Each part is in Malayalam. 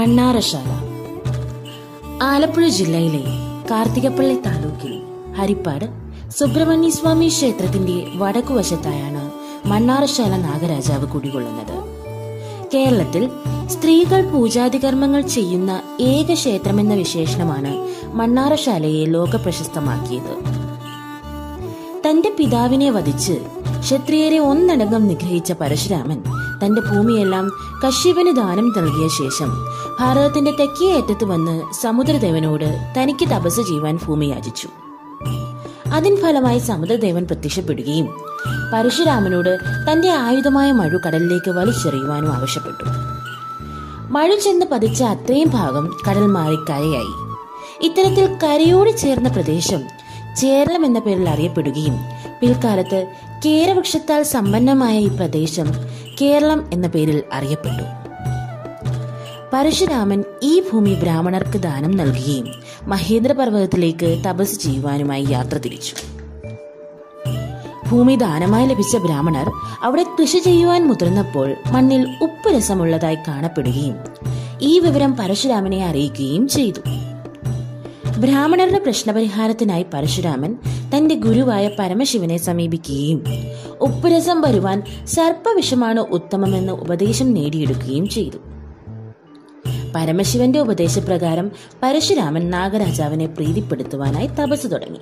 മണ്ണാറശാല ആലപ്പുഴ ജില്ലയിലെ കാർത്തികപ്പള്ളി താലൂക്കിൽ ഹരിപ്പാട് സുബ്രഹ്മണ്യ സ്വാമി ക്ഷേത്രത്തിന്റെ വടക്കുവശത്തായാണ് മണ്ണാറശാല നാഗരാജാവ് കുടികൊള്ളുന്നത് കേരളത്തിൽ സ്ത്രീകൾ പൂജാതി കർമ്മങ്ങൾ ചെയ്യുന്ന ഏക ക്ഷേത്രമെന്ന വിശേഷണമാണ് മണ്ണാറശാലയെ ലോകപ്രശസ്തമാക്കിയത് തന്റെ പിതാവിനെ വധിച്ച് ക്ഷത്രിയരെ ഒന്നടങ്കം നിഗ്രഹിച്ച പരശുരാമൻ തന്റെ ഭൂമിയെല്ലാം കശ്യപന് ദാനം നൽകിയ ശേഷം ഭാരതത്തിന്റെ തെക്കേ അറ്റത്ത് വന്ന് സമുദ്രദേവനോട് തനിക്ക് തപസ് ചെയ്യുവാൻ ഭൂമി യാചിച്ചു അതിൻ ഫലമായി സമുദ്രദേവൻ പ്രത്യക്ഷപ്പെടുകയും പരശുരാമനോട് തന്റെ ആയുധമായ മഴു കടലിലേക്ക് വലിച്ചെറിയുവാനും ആവശ്യപ്പെട്ടു മഴ ചെന്ന് പതിച്ച അത്രയും ഭാഗം കടൽ മാറി കരയായി ഇത്തരത്തിൽ കരയോട് ചേർന്ന പ്രദേശം ചേരളം എന്ന പേരിൽ അറിയപ്പെടുകയും പിൽക്കാലത്ത് കേരവൃക്ഷത്താൽ സമ്പന്നമായ ഈ പ്രദേശം കേരളം എന്ന പേരിൽ അറിയപ്പെട്ടു പരശുരാമൻ ഈ ഭൂമി ബ്രാഹ്മണർക്ക് ദാനം നൽകുകയും മഹേന്ദ്ര പർവ്വതത്തിലേക്ക് തപസ് ചെയ്യുവാനുമായി യാത്ര തിരിച്ചു ഭൂമി ദാനമായി ലഭിച്ച ബ്രാഹ്മണർ അവിടെ കൃഷി ചെയ്യുവാൻ മുതിർന്നപ്പോൾ മണ്ണിൽ ഉപ്പ് രസമുള്ളതായി കാണപ്പെടുകയും ഈ വിവരം പരശുരാമനെ അറിയിക്കുകയും ചെയ്തു ബ്രാഹ്മണരുടെ പ്രശ്നപരിഹാരത്തിനായി പരശുരാമൻ തന്റെ ഗുരുവായ പരമശിവനെ സമീപിക്കുകയും ഉപ്പുരസം വരുവാൻ സർപ്പവിഷമാണ് ഉത്തമമെന്ന് ഉപദേശം നേടിയെടുക്കുകയും ചെയ്തു പരമശിവന്റെ ഉപദേശപ്രകാരം പരശുരാമൻ നാഗരാജാവിനെ പ്രീതിപ്പെടുത്തുവാനായി തപസ് തുടങ്ങി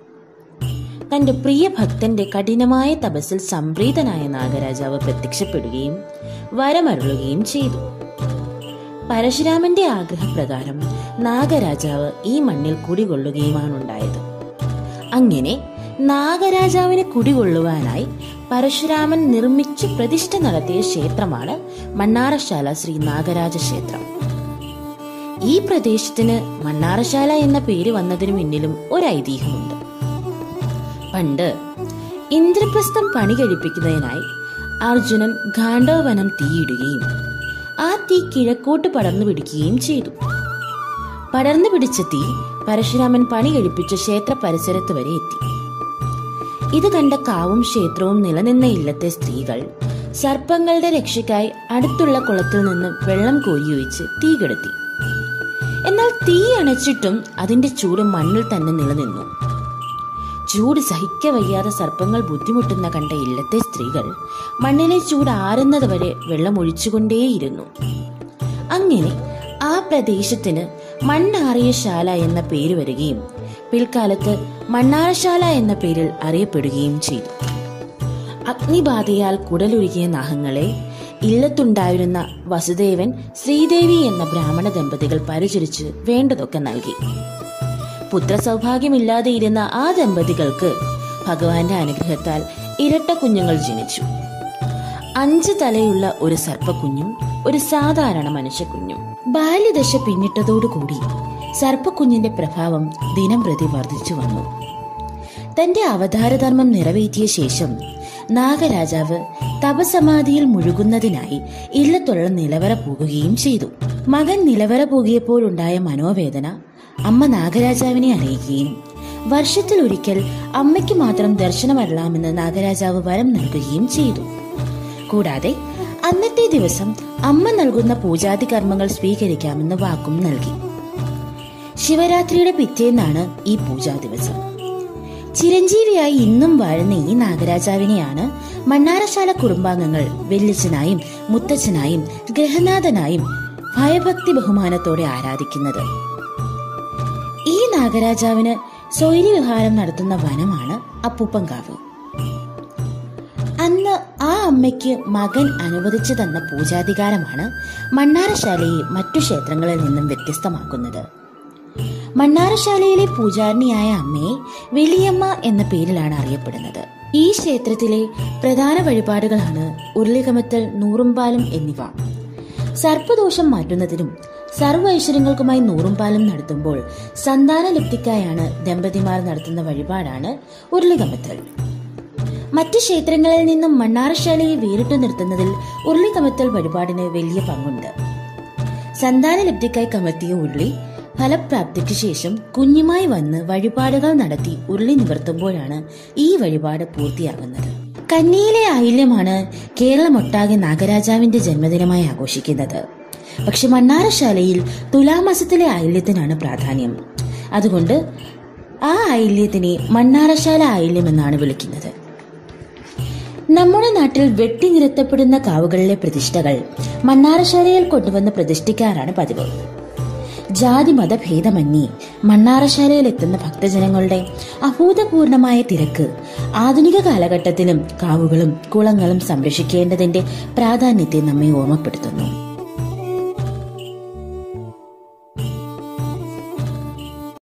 തന്റെ പ്രിയ ഭക്തന്റെ കഠിനമായ തപസ്സിൽ സംപ്രീതനായ നാഗരാജാവ് പ്രത്യക്ഷപ്പെടുകയും വരമരുളുകയും ചെയ്തു പരശുരാമന്റെ ആഗ്രഹപ്രകാരം നാഗരാജാവ് ഈ മണ്ണിൽ കുടികൊള്ളുകയുമാണുണ്ടായത് അങ്ങനെ നാഗരാജാവിനെ കുടികൊള്ളുവാനായി പരശുരാമൻ നിർമ്മിച്ച് പ്രതിഷ്ഠ നടത്തിയ ക്ഷേത്രമാണ് മണ്ണാറശാല ശ്രീ നാഗരാജ ക്ഷേത്രം ഈ പ്രദേശത്തിന് മണ്ണാറശാല എന്ന പേര് വന്നതിനു പിന്നിലും ഒരു ഐതിഹ്യമുണ്ട് പണ്ട് ഇന്ദ്രപ്രസ്ഥം പണി കഴിപ്പിക്കുന്നതിനായി അർജുനൻ ഗാണ്ഡവവനം തീയിടുകയും ആ തീ കിഴക്കോട്ട് പടർന്നു പിടിക്കുകയും ചെയ്തു പടർന്നു പിടിച്ച തീ പരശുരാമൻ പണി കഴിപ്പിച്ച ക്ഷേത്ര പരിസരത്ത് വരെ എത്തി ഇത് കണ്ട കാവും ക്ഷേത്രവും നിലനിന്ന ഇല്ലത്തെ സ്ത്രീകൾ സർപ്പങ്ങളുടെ രക്ഷയ്ക്കായി അടുത്തുള്ള കുളത്തിൽ നിന്ന് വെള്ളം കോരിയൊഴിച്ച് തീ കെടുത്തി എന്നാൽ തീ അണച്ചിട്ടും അതിന്റെ ചൂട് മണ്ണിൽ തന്നെ നിലനിന്നു ചൂട് സഹിക്കവയ്യാതെ സർപ്പങ്ങൾ ബുദ്ധിമുട്ടുന്ന കണ്ട ഇല്ലത്തെ സ്ത്രീകൾ മണ്ണിലെ ചൂട് ആറുന്നത് വരെ വെള്ളം ഒഴിച്ചുകൊണ്ടേയിരുന്നു അങ്ങനെ ആ പ്രദേശത്തിന് മണ്ണാറിയ ശാല എന്ന പേര് വരികയും പിൽക്കാലത്ത് മണ്ണാറശാല എന്ന പേരിൽ അറിയപ്പെടുകയും ചെയ്തു അഗ്നിബാധയാൽ കുടലൊരുകിയ നാഹങ്ങളെ ഇല്ലത്തുണ്ടായിരുന്ന വസുദേവൻ ശ്രീദേവി എന്ന ബ്രാഹ്മണ ദമ്പതികൾ പരിചരിച്ച് വേണ്ടതൊക്കെ നൽകി പുത്രസൗഭാഗ്യമില്ലാതെ ഇരുന്ന ആ ദമ്പതികൾക്ക് ഭഗവാന്റെ അനുഗ്രഹത്താൽ ഇരട്ട കുഞ്ഞുങ്ങൾ ജനിച്ചു അഞ്ച് തലയുള്ള ഒരു സർപ്പക്കുഞ്ഞും ഒരു സാധാരണ മനുഷ്യക്കുഞ്ഞും ബാല്യദശ പിന്നിട്ടതോടുകൂടി സർപ്പക്കുഞ്ഞിന്റെ പ്രഭാവം ദിനം പ്രതി വർദ്ധിച്ചു വന്നു തന്റെ അവതാരധർമ്മം നിറവേറ്റിയ ശേഷം നാഗരാജാവ് തപസമാധിയിൽ മുഴുകുന്നതിനായി ഇല്ലത്തുള്ള നിലവറ പോകുകയും ചെയ്തു മകൻ നിലവറ പോകിയപ്പോഴുണ്ടായ മനോവേദന അമ്മ നാഗരാജാവിനെ അറിയിക്കുകയും വർഷത്തിൽ ഒരിക്കൽ അമ്മയ്ക്ക് മാത്രം ദർശനമരളാമെന്ന് നാഗരാജാവ് വരം നൽകുകയും ചെയ്തു കൂടാതെ അന്നത്തെ ദിവസം അമ്മ നൽകുന്ന പൂജാതി കർമ്മങ്ങൾ സ്വീകരിക്കാമെന്ന് വാക്കും നൽകി ശിവരാത്രിയുടെ പിറ്റേന്നാണ് ഈ പൂജാ ദിവസം ചിരഞ്ജീവിയായി ഇന്നും വാഴുന്ന ഈ നാഗരാജാവിനെയാണ് മണ്ണാറശാല കുടുംബാംഗങ്ങൾ വെല്ലിച്ചനായും മുത്തച്ഛനായും ഗ്രഹനാഥനായും ഭയഭക്തി ബഹുമാനത്തോടെ ആരാധിക്കുന്നത് ഈ നാഗരാജാവിന് സ്വൈരി വിഹാരം നടത്തുന്ന വനമാണ് അപ്പൂപ്പൻകാവ് അന്ന് ആ അമ്മയ്ക്ക് മകൻ അനുവദിച്ചു തന്ന പൂജാധികാരമാണ് മണ്ണാറശാലയെ മറ്റു ക്ഷേത്രങ്ങളിൽ നിന്നും വ്യത്യസ്തമാക്കുന്നത് മണ്ണാറശാലയിലെ പൂജാരിണിയായ അമ്മയെ വലിയമ്മ എന്ന പേരിലാണ് അറിയപ്പെടുന്നത് ഈ ക്ഷേത്രത്തിലെ പ്രധാന വഴിപാടുകളാണ് ഉരുളികമത്തൽ നൂറുംപാലം എന്നിവ സർപ്പദോഷം മാറ്റുന്നതിനും സർവ്വ ഐശ്വര്യങ്ങൾക്കുമായി നൂറുംപാലം നടത്തുമ്പോൾ സന്താനലബ്ധിക്കായാണ് ദമ്പതിമാർ നടത്തുന്ന വഴിപാടാണ് ഉരുളികമത്തൽ മറ്റ് ക്ഷേത്രങ്ങളിൽ നിന്നും മണ്ണാറശാലയെ വേറിട്ടു നിർത്തുന്നതിൽ ഉരുളികമത്തൽ വഴിപാടിന് വലിയ പങ്കുണ്ട് സന്താനലബ്ധിക്കായി കമത്തിയ ഉരുളി ഫലപ്രാപ്തിക്ക് ശേഷം കുഞ്ഞുമായി വന്ന് വഴിപാടുകൾ നടത്തി ഉരുളി നിവർത്തുമ്പോഴാണ് ഈ വഴിപാട് പൂർത്തിയാകുന്നത് കന്നിയിലെ ആയില്യമാണ് കേരളമൊട്ടാകെ നാഗരാജാവിന്റെ ജന്മദിനമായി ആഘോഷിക്കുന്നത് പക്ഷെ മണ്ണാറശാലയിൽ തുലാമാസത്തിലെ ആയില്യത്തിനാണ് പ്രാധാന്യം അതുകൊണ്ട് ആ ആയില്യത്തിനെ മണ്ണാറശാല ആയില്യം എന്നാണ് വിളിക്കുന്നത് നമ്മുടെ നാട്ടിൽ വെട്ടി നിരത്തപ്പെടുന്ന കാവുകളിലെ പ്രതിഷ്ഠകൾ മണ്ണാറശാലയിൽ കൊണ്ടുവന്ന് പ്രതിഷ്ഠിക്കാറാണ് പതിവ് ജാതി മതഭേദമന്യേ മണ്ണാറശാലയിൽ എത്തുന്ന ഭക്തജനങ്ങളുടെ അഭൂതപൂർണമായ തിരക്ക് ആധുനിക കാലഘട്ടത്തിലും കാവുകളും കുളങ്ങളും സംരക്ഷിക്കേണ്ടതിന്റെ പ്രാധാന്യത്തെ നമ്മെ ഓർമ്മപ്പെടുത്തുന്നു